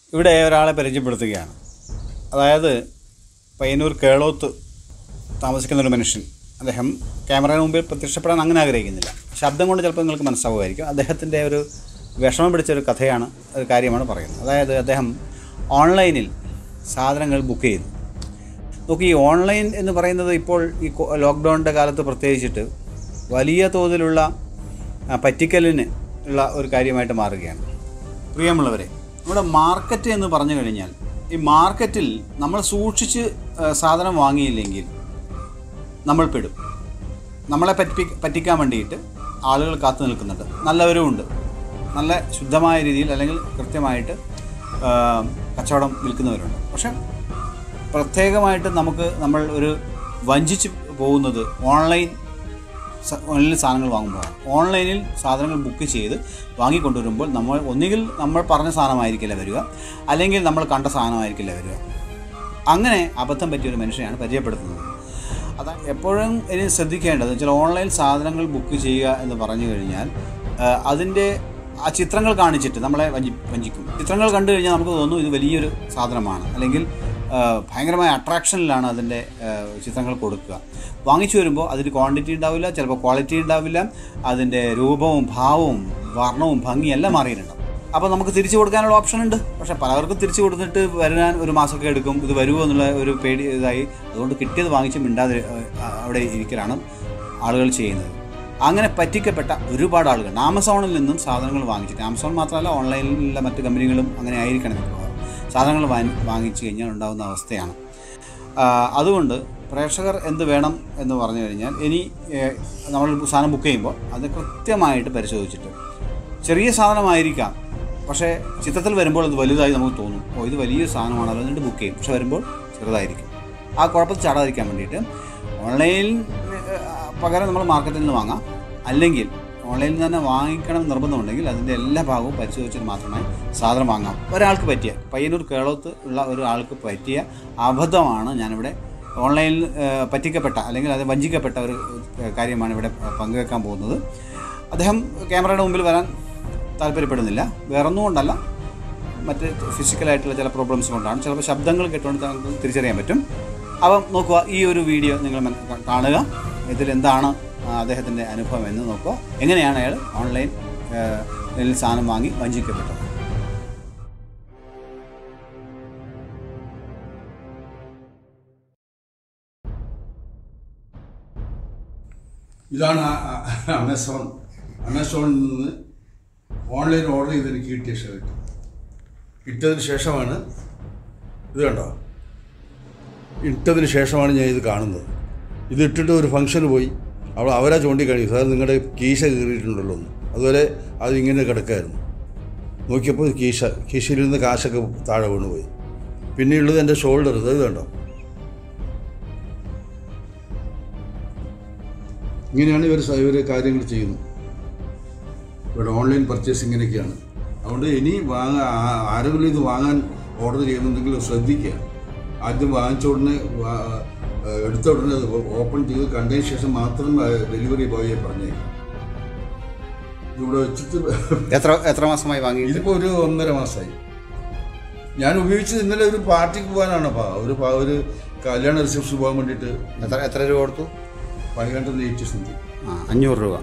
ഇവിടെ ഒരാളെ പരിചയപ്പെടുത്തുകയാണ് അതായത് പയ്യന്നൂർ കേളോത്ത് താമസിക്കുന്ന ഒരു മനുഷ്യൻ അദ്ദേഹം ക്യാമറയുടെ മുമ്പിൽ പ്രത്യക്ഷപ്പെടാൻ അങ്ങനെ ആഗ്രഹിക്കുന്നില്ല ശബ്ദം കൊണ്ട് ചിലപ്പോൾ നിങ്ങൾക്ക് മനസ്സിലാവുമായിരിക്കും അദ്ദേഹത്തിൻ്റെ ഒരു വിഷമം പിടിച്ച ഒരു കഥയാണ് ഒരു കാര്യമാണ് പറയുന്നത് അതായത് അദ്ദേഹം ഓൺലൈനിൽ സാധനങ്ങൾ ബുക്ക് ചെയ്തു നോക്കി ഈ ഓൺലൈൻ എന്ന് പറയുന്നത് ഇപ്പോൾ ഈ കൊ- ലോക്ക്ഡൗണിൻ്റെ കാലത്ത് പ്രത്യേകിച്ചിട്ട് വലിയ തോതിലുള്ള ആ, പറ്റിക്കലിന് ഉള്ള ഒരു കാര്യമായിട്ട് മാറുകയാണ് പ്രിയമുള്ളവരെ നമ്മുടെ മാർക്കറ്റ് എന്ന് പറഞ്ഞു കഴിഞ്ഞാൽ ഈ മാർക്കറ്റിൽ നമ്മൾ സൂക്ഷിച്ച് ആ, സാധനം വാങ്ങിയില്ലെങ്കിൽ നമ്മൾ പെടും നമ്മളെ പറ്റി പറ്റിക്കാൻ വേണ്ടിയിട്ട് ആളുകൾ കാത്തു നിൽക്കുന്നുണ്ട് നല്ലവരും ഉണ്ട് നല്ല ശുദ്ധമായ രീതിയിൽ അല്ലെങ്കിൽ കൃത്യമായിട്ട് ആ, കച്ചവടം വിൽക്കുന്നവരുണ്ട് പക്ഷെ പ്രത്യേകമായിട്ട് നമുക്ക് നമ്മൾ ഒരു വഞ്ചിച്ച് പോകുന്നത് ഓൺലൈൻ സ- ഓൺലൈനിൽ സാധനങ്ങൾ വാങ്ങുമ്പോഴാണ് ഓൺലൈനിൽ സാധനങ്ങൾ ബുക്ക് ചെയ്ത് വാങ്ങിക്കൊണ്ടുവരുമ്പോൾ നമ്മൾ ഒന്നുകിൽ നമ്മൾ പറഞ്ഞ സാധനമായിരിക്കില്ല വരിക അല്ലെങ്കിൽ നമ്മൾ കണ്ട സാധനമായിരിക്കില്ല വരിക അങ്ങനെ അബദ്ധം പറ്റിയ ഒരു മനുഷ്യനെയാണ് പരിചയപ്പെടുത്തുന്നത് അതാ എപ്പോഴും ഇനി ശ്രദ്ധിക്കേണ്ടത് വെച്ചാൽ ഓൺലൈൻ സാധനങ്ങൾ ബുക്ക് ചെയ്യുക എന്ന് പറഞ്ഞു കഴിഞ്ഞാൽ ആ, അതിൻ്റെ ആ ചിത്രങ്ങൾ കാണിച്ചിട്ട് നമ്മളെ വഞ്ചി വഞ്ചിക്കും ചിത്രങ്ങൾ കണ്ടു കഴിഞ്ഞാൽ നമുക്ക് തോന്നും ഇത് വലിയൊരു സാധനമാണ് അല്ലെങ്കിൽ ആ, ഭയങ്കരമായ അട്രാക്ഷനിലാണ് അതിൻ്റെ ആ, ചിത്രങ്ങൾ കൊടുക്കുക വാങ്ങിച്ചു വരുമ്പോൾ അതിന് ക്വാണ്ടിറ്റി ഉണ്ടാവില്ല ചിലപ്പോൾ ക്വാളിറ്റി ഉണ്ടാവില്ല അതിൻ്റെ രൂപവും ഭാവവും വർണ്ണവും ഭംഗിയും എല്ലാം മാറിയിട്ടുണ്ടാവും അപ്പോൾ നമുക്ക് തിരിച്ചു കൊടുക്കാനുള്ള ഓപ്ഷൻ ഉണ്ട് പക്ഷേ പലർക്കും തിരിച്ചു കൊടുത്തിട്ട് വരാൻ ഒരു മാസമൊക്കെ എടുക്കും ഇത് വരുമോ എന്നുള്ള ഒരു പേടി ഇതായി അതുകൊണ്ട് കിട്ടിയത് വാങ്ങിച്ച് മിണ്ടാതെ ഏഹ്, അവിടെ ഇരിക്കലാണ് ആളുകൾ ചെയ്യുന്നത് അങ്ങനെ പറ്റിക്കപ്പെട്ട ഒരുപാട് ആളുകൾ ആമസോണിൽ നിന്നും സാധനങ്ങൾ വാങ്ങിച്ചിട്ട് ആമസോൺ മാത്രമല്ല ഓൺലൈനിലുള്ള മറ്റ് കമ്പനികളും അങ്ങനെ ആയിരിക്കണം മിക്കവാറും സാധനങ്ങൾ വാങ്ങി വാങ്ങിച്ചു കഴിഞ്ഞാൽ ഉണ്ടാകുന്ന അവസ്ഥയാണ് ആ, അതുകൊണ്ട് പ്രേക്ഷകർ എന്ത് വേണം എന്ന് പറഞ്ഞു കഴിഞ്ഞാൽ ഇനി ഏഹ്, നമ്മൾ സാധനം ബുക്ക് ചെയ്യുമ്പോൾ അത് കൃത്യമായിട്ട് പരിശോധിച്ചിട്ട് ചെറിയ സാധനമായിരിക്കാം പക്ഷേ ചിത്രത്തിൽ വരുമ്പോൾ അത് വലുതായി നമുക്ക് തോന്നും ഓ ഇത് വലിയ സാധനമാണല്ലോ എന്നിട്ട് ബുക്ക് ചെയ്യും പക്ഷെ വരുമ്പോൾ ചെറുതായിരിക്കും ആ കുഴപ്പത്തിൽ ചാടാതിരിക്കാൻ വേണ്ടിയിട്ട് ഓൺലൈനിൽ ഏഹ്, പകരം നമ്മൾ മാർക്കറ്റിൽ നിന്ന് വാങ്ങാം അല്ലെങ്കിൽ ഓൺലൈനിൽ നിന്ന് തന്നെ വാങ്ങിക്കണം എന്ന് നിർബന്ധമുണ്ടെങ്കിൽ അതിൻ്റെ എല്ലാ ഭാഗവും പരിശോധിച്ചിട്ട് മാത്രമേ സാധനം വാങ്ങാം ഒരാൾക്ക് പറ്റിയ പയ്യന്നൂർ കേളോത്ത് ഉള്ള ഒരാൾക്ക് പറ്റിയ അബദ്ധമാണ് ഞാനിവിടെ ഓൺലൈനിൽ ഏഹ്, പറ്റിക്കപ്പെട്ട അല്ലെങ്കിൽ അത് വഞ്ചിക്കപ്പെട്ട ഒരു ഏഹ്, കാര്യമാണ് ഇവിടെ പങ്കുവെക്കാൻ പോകുന്നത് അദ്ദേഹം ക്യാമറയുടെ മുമ്പിൽ വരാൻ താല്പര്യപ്പെടുന്നില്ല വേറൊന്നും കൊണ്ടല്ല മറ്റ് ഫിസിക്കലായിട്ടുള്ള ചില പ്രോബ്ലംസ് കൊണ്ടാണ് ചിലപ്പോൾ ശബ്ദങ്ങൾ കേട്ടുകൊണ്ട് നമുക്ക് തിരിച്ചറിയാൻ പറ്റും അപ്പം നോക്കുക ഈ ഒരു വീഡിയോ നിങ്ങൾ മന- കാണുക ഇതിലെന്താണ് ആ, അദ്ദേഹത്തിൻ്റെ അനുഭവം എന്ന് നോക്കുക എങ്ങനെയാണ് അയാൾ ഓൺലൈൻ ഏഹ്, സാധനം വാങ്ങി വഞ്ചിക്കപ്പെട്ടത് ഇതാണ് ആ- ആ- ആമസോൺ ആമസോണിൽ നിന്ന് ഓൺലൈൻ ഓർഡർ ചെയ്ത് എനിക്ക് കിട്ടിയ ഷർട്ട് ഇട്ടതിന് ശേഷമാണ് ഇത് കണ്ടോ ഇട്ടതിന് ശേഷമാണ് ഞാൻ ഇത് കാണുന്നത് ഇത് ഇട്ടിട്ട് ഒരു ഫംഗ്ഷന് പോയി അവൾ അവരാ ചൂണ്ടിക്കഴിഞ്ഞു സാർ നിങ്ങളുടെ കീശ കീറിയിട്ടുണ്ടല്ലോ എന്ന് അതുപോലെ അത് ഇങ്ങനെ കിടക്കായിരുന്നു നോക്കിയപ്പോൾ കീശ കീശയിൽ നിന്ന് കാശൊക്കെ താഴെ വീണുപോയി പിന്നെയുള്ളത് എൻ്റെ ഷോൾഡർ ഇത് കണ്ടോ ഇങ്ങനെയാണ് ഇവർ ഇവർ കാര്യങ്ങൾ ചെയ്യുന്നത് ഇവിടെ ഓൺലൈൻ പർച്ചേസ് ഇങ്ങനെയൊക്കെയാണ് അതുകൊണ്ട് ഇനി വാങ്ങാൻ ആരെങ്കിലും ഇത് വാങ്ങാൻ ഓർഡർ ചെയ്യുന്നുണ്ടെങ്കിൽ ശ്രദ്ധിക്കുക ആദ്യം വാങ്ങിച്ച ഉടനെ വാ- എടുത്ത ഉടനെ അത് ഓപ്പൺ ചെയ്ത് കണ്ടതിന് ശേഷം മാത്രം ഡെലിവറി ബോയെ പറഞ്ഞേക്കാം ഇവിടെ വെച്ചിട്ട് എത്ര എത്ര മാസമായി വാങ്ങി ഇതിപ്പോൾ ഒരു ഒന്നര മാസമായി ഞാൻ ഉപയോഗിച്ചത് ഇന്നലെ ഒരു പാർട്ടിക്ക് പോകാനാണ് അപ്പോൾ ഒരു പ- ഒരു കല്യാണ റിസപ്ഷൻ പോകാൻ വേണ്ടിയിട്ട് എത്ര എത്ര രൂപ കൊടുത്തു ഫൈവ് ഹൺഡ്രഡ് എയ്റ്റി സംതിങ് ആ അഞ്ഞൂറ് രൂപ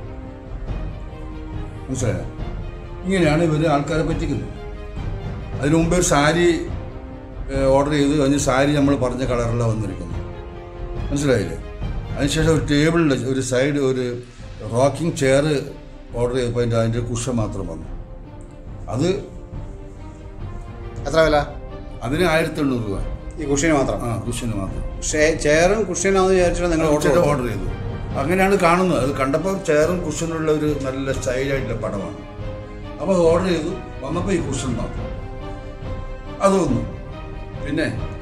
മനസ്സിലായോ ഇങ്ങനെയാണ് ഇവർ ആൾക്കാരെ പറ്റിക്കുന്നത് അതിനു മുമ്പ് ഒരു സാരി ഓർഡർ ചെയ്ത് അതിന് സാരി നമ്മൾ പറഞ്ഞ കളറിലാണ് വന്നിരിക്കുന്നത് മനസ്സിലായില്ലേ അതിനുശേഷം ഒരു ടേബിളിൽ ഒരു സൈഡ് ഒരു റോക്കിംഗ് ചെയർ ഓർഡർ ചെയ്തപ്പോൾ അതിൻ്റെ അതിൻ്റെ കുഷൻ മാത്രം വന്നു അത് എത്ര വില അതിന് ആയിരത്തി എണ്ണൂറ് രൂപ ഈ കുഷ്യന് മാത്രം ആ കുഷന് മാത്രം ചെയറും കുഷ്യനാണെന്ന് വിചാരിച്ചിട്ട് നിങ്ങൾ ഓർഡർ ഓർഡർ ഓർഡർ ചെയ്തു അങ്ങനെയാണ് കാണുന്നത് അത് കണ്ടപ്പോൾ ചെയറും കുഷനുള്ള ഒരു നല്ല സ്റ്റൈലായിട്ടുള്ള പടമാണ് അപ്പോൾ അത് ഓർഡർ ചെയ്തു വന്നപ്പോൾ ഈ കുഷൻ മാത്രം അതൊന്നും പിന്നെ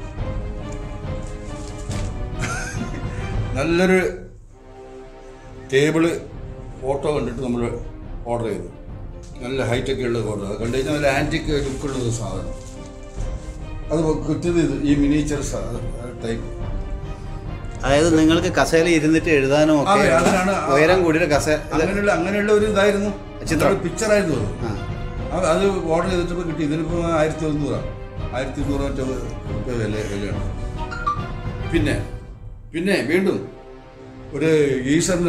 നല്ലൊരു ടേബിള് ഫോട്ടോ കണ്ടിട്ട് നമ്മൾ ഓർഡർ ചെയ്തു നല്ല ഹൈറ്റൊക്കെ ഉള്ളത് ഓർഡർ അത് കണ്ടു കഴിഞ്ഞാൽ നല്ല ആൻറ്റിക് ലുക്കുള്ളത് സാധനം അത് കിട്ടിയത് ഇത് ഈ മിനിച്ചർ ടൈപ്പ് അതായത് നിങ്ങൾക്ക് കസേല ഇരുന്നിട്ട് എഴുതാനും ഒക്കെ അതെ, അതിനാണ് ആ- ഉയരം കൂടിയ കസേല അങ്ങനെയുള്ള അങ്ങനെയുള്ള ഒരു ഇതായിരുന്നു ചിത്രം. പിക്ചറായിരുന്നു അത് ആ അത് അത് ഓർഡർ ചെയ്തിട്ടപ്പോൾ കിട്ടി ഇതിനിപ്പോൾ ആയിരത്തി ഒരുന്നൂറാണ് ആയിരത്തി ഇരുന്നൂറ് മറ്റോ രൂപ വില വിലയാണ് പിന്നെ പിന്നെ വീണ്ടും ഒരു ഈസറിന്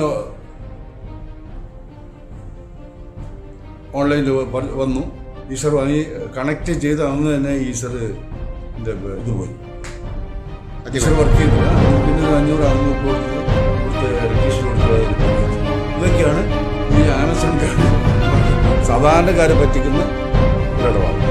ഓൺലൈനിൽ വന്നു ഈസർ വാങ്ങി കണക്ട് ചെയ്ത് അന്ന് തന്നെ ഈസർ ഇത് പോയി ഈസർ വർക്ക് ചെയ്തില്ല പിന്നെ ഒരു അഞ്ഞൂറ് അറുന്നൂറ് കൊടുത്ത് കൊടുത്ത് രജിസ്റ്റർ കൊടുത്ത് ഇതൊക്കെയാണ് ഈ ആമസോൺ സാധാരണക്കാരെ പറ്റിക്കുന്ന ഒരിടപാട്